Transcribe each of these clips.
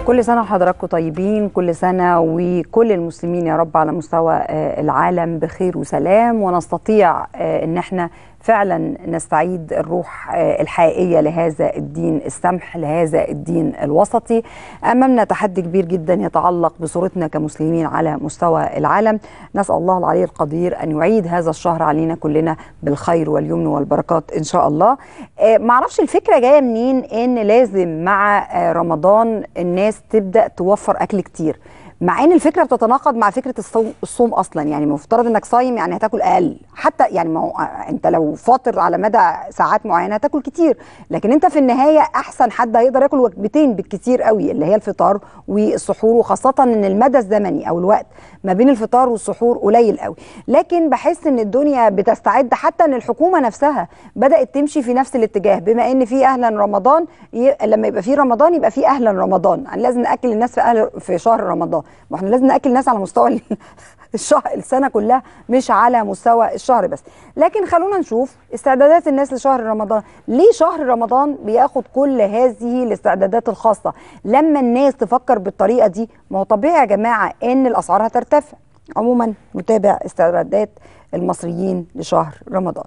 كل سنة وحضراتكم طيبين كل سنة وكل المسلمين يا رب على مستوى آه، العالم بخير وسلام ونستطيع آه، ان احنا فعلا نستعيد الروح آه، الحقيقية لهذا الدين السمح لهذا الدين الوسطي أمامنا تحدي كبير جدا يتعلق بصورتنا كمسلمين على مستوى العالم نسأل الله العلي القدير أن يعيد هذا الشهر علينا كلنا بالخير واليمن والبركات إن شاء الله آه، معرفش الفكرة جاية منين إن لازم مع آه، رمضان الناس تبدأ توفر أكل كتير مع ان الفكره بتتناقض مع فكره الصوم, الصوم اصلا يعني المفترض انك صايم يعني هتاكل اقل حتى يعني ما هو انت لو فاطر على مدى ساعات معينه هتاكل كتير لكن انت في النهايه احسن حد هيقدر ياكل وجبتين بالكتير قوي اللي هي الفطار والسحور وخاصه ان المدى الزمني او الوقت ما بين الفطار والسحور قليل قوي لكن بحس ان الدنيا بتستعد حتى ان الحكومه نفسها بدات تمشي في نفس الاتجاه بما ان في اهلا رمضان ي... لما يبقى في رمضان يبقى في اهلا رمضان يعني لازم ناكل الناس في اهل في شهر رمضان ما احنا لازم ناكل الناس على مستوى ال- الشهر السنه كلها مش على مستوى الشهر بس لكن خلونا نشوف استعدادات الناس لشهر رمضان ليه شهر رمضان بياخد كل هذه الاستعدادات الخاصه لما الناس تفكر بالطريقه دي ما هو طبيعي يا جماعه ان الاسعار هترتفع عموما نتابع استعدادات المصريين لشهر رمضان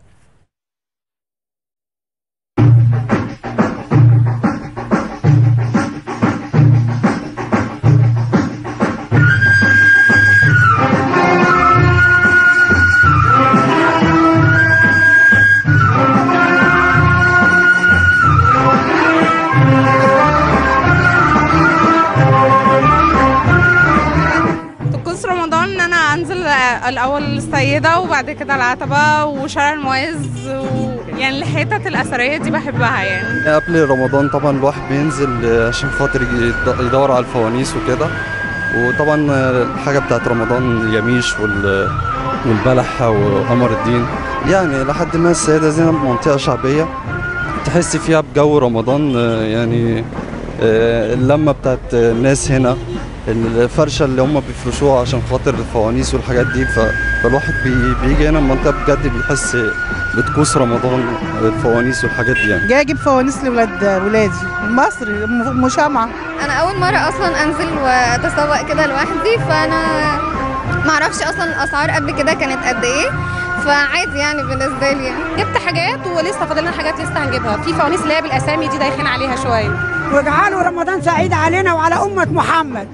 طقوس رمضان ان انا انزل الاول السيده وبعد كده العتبه وشارع المعز ويعني الحتت الاثريه دي بحبها يعني قبل رمضان طبعا الواحد بينزل عشان خاطر يد- يدور على الفوانيس وكده وطبعا الحاجة بتاعت رمضان اليميش وال- والبلح وقمر الدين يعني لحد ما السيدة زينب منطقة شعبية تحس فيها بجو رمضان آه، يعني آه، اللمة بتاعت الناس هنا الفرشة اللي هم بيفرشوها عشان خاطر الفوانيس والحاجات دي ف- فالواحد بي- بيجي هنا المنطقة بجد بيحس بطقوس رمضان الفوانيس والحاجات دي يعني جاي اجيب فوانيس لولاد ولادي مصري م- مشامعه انا اول مره اصلا انزل واتسوق كده لوحدي فانا معرفش اصلا الاسعار قبل كده كانت قد ايه فعادي يعني بالنسبه لي يعني. جبت حاجات ولسه فاضل لنا حاجات لسه هنجيبها في فوانيس اللي هي بالاسامي دي دايخين عليها شويه واجعلوا رمضان سعيد علينا وعلى امه محمد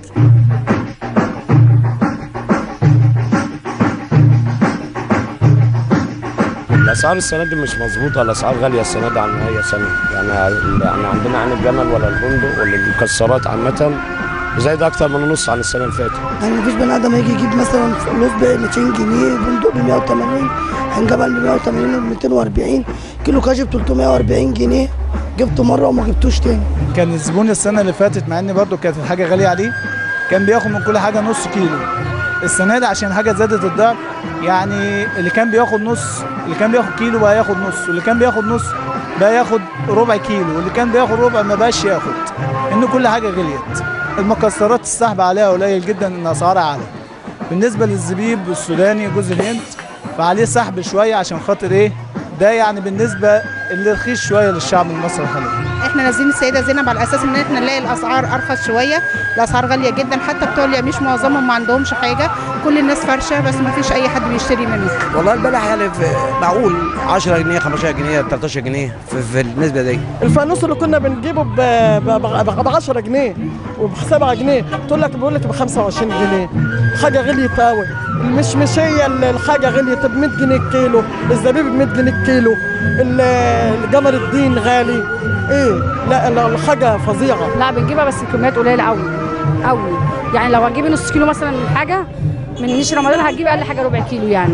الاسعار السنه دي مش مظبوطه الاسعار غاليه السنه دي عن اي سنه يعني يعني عندنا عين الجمل ولا البندق ولا المكسرات عامه زايد اكتر من نص عن السنه اللي فاتت يعني مفيش بني ادم هيجي يجيب مثلا فلوس ب 200 جنيه بندق ب 180 هنجبل ب 180 و 240 كيلو كاجي ب 340 جنيه جبته مره وما جبتوش تاني كان الزبون السنه اللي فاتت مع ان برضو كانت الحاجه غاليه عليه كان بياخد من كل حاجه نص كيلو السنه دي عشان الحاجه زادت الضعف يعني اللي كان بياخد نص اللي كان بياخد كيلو بقى ياخد نص واللي كان بياخد نص بقى ياخد ربع كيلو واللي كان بياخد ربع ما بقاش ياخد ان كل حاجه غليت المكسرات السحب عليها قليل جدا ان اسعارها عاليه بالنسبه للزبيب السوداني جوز الهند فعليه سحب شويه عشان خاطر ايه ده يعني بالنسبه اللي رخيص شويه للشعب المصري حاليا احنا نازلين السيده زينب على اساس ان احنا نلاقي الاسعار ارخص شويه الاسعار غاليه جدا حتى بتوع اليميش معظمهم ما عندهمش حاجه كل الناس فرشه بس ما فيش اي حد بيشتري منه والله البلح يعني في معقول 10 جنيه 15 جنيه 13 جنيه في, في النسبه دي الفانوس اللي كنا بنجيبه ب ب 10 جنيه وب 7 جنيه تقول لك بيقول لك ب 25 جنيه حاجه غليت قوي المشمشيه الحاجه غليت ب 100 جنيه الكيلو الزبيب ب 100 جنيه الكيلو ال- الجمر الدين غالي ايه لا لا، الحاجه فظيعه لا بنجيبها بس الكميات قليله قوي قوي يعني لو هتجيبي نص كيلو مثلا من حاجه من نيش رمضان هتجيبي اقل حاجه ربع كيلو يعني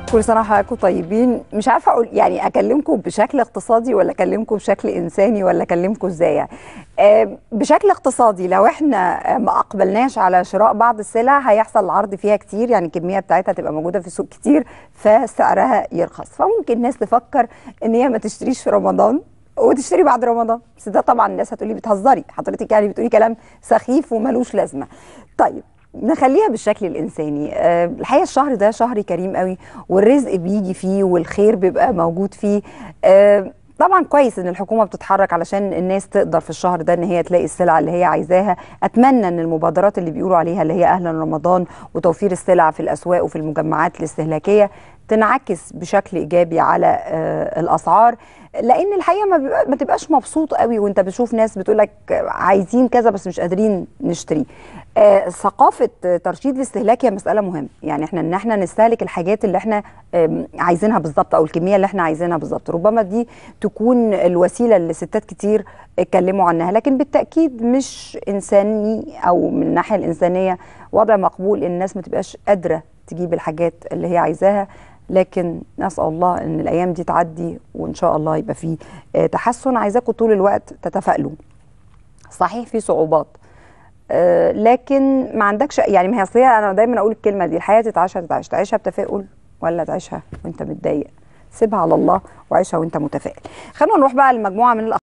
كل سنه وحضراتكم طيبين مش عارفه اقول يعني اكلمكم بشكل اقتصادي ولا اكلمكم بشكل انساني ولا اكلمكم ازاي يعني آه، بشكل اقتصادي لو احنا آه، ما اقبلناش على شراء بعض السلع هيحصل العرض فيها كتير يعني الكميه بتاعتها تبقى موجوده في السوق كتير فسعرها يرخص فممكن الناس تفكر ان هي ما تشتريش في رمضان وتشتري بعد رمضان بس ده طبعا الناس هتقولي بتهزري حضرتك يعني بتقولي كلام سخيف وملوش لازمه طيب نخليها بالشكل الانساني أه الحقيقه الشهر ده شهر كريم قوي والرزق بيجي فيه والخير بيبقى موجود فيه أه طبعا كويس ان الحكومه بتتحرك علشان الناس تقدر في الشهر ده ان هي تلاقي السلع اللي هي عايزاها اتمنى ان المبادرات اللي بيقولوا عليها اللي هي اهلا رمضان وتوفير السلع في الاسواق وفي المجمعات الاستهلاكيه تنعكس بشكل ايجابي على آه الاسعار لان الحقيقه ما, بيبقى ما تبقاش مبسوط قوي وانت بتشوف ناس بتقول لك عايزين كذا بس مش قادرين نشتري آه ثقافه ترشيد الاستهلاك هي مساله مهمه يعني احنا ان احنا نستهلك الحاجات اللي احنا عايزينها بالظبط او الكميه اللي احنا عايزينها بالظبط ربما دي تكون الوسيله اللي ستات كتير اتكلموا عنها لكن بالتاكيد مش انساني او من الناحيه الانسانيه وضع مقبول ان الناس ما تبقاش قادره تجيب الحاجات اللي هي عايزاها لكن نسال الله ان الايام دي تعدي وان شاء الله يبقى في تحسن عايزاكم طول الوقت تتفائلوا صحيح في صعوبات أه لكن ما عندكش يعني ما هي انا دايما اقول الكلمه دي الحياه تتعاشها تتعاش تعيشها بتفاؤل ولا تعيشها وانت متضايق سيبها على الله وعيشها وانت متفائل خلونا نروح بقى لمجموعه من الأخبار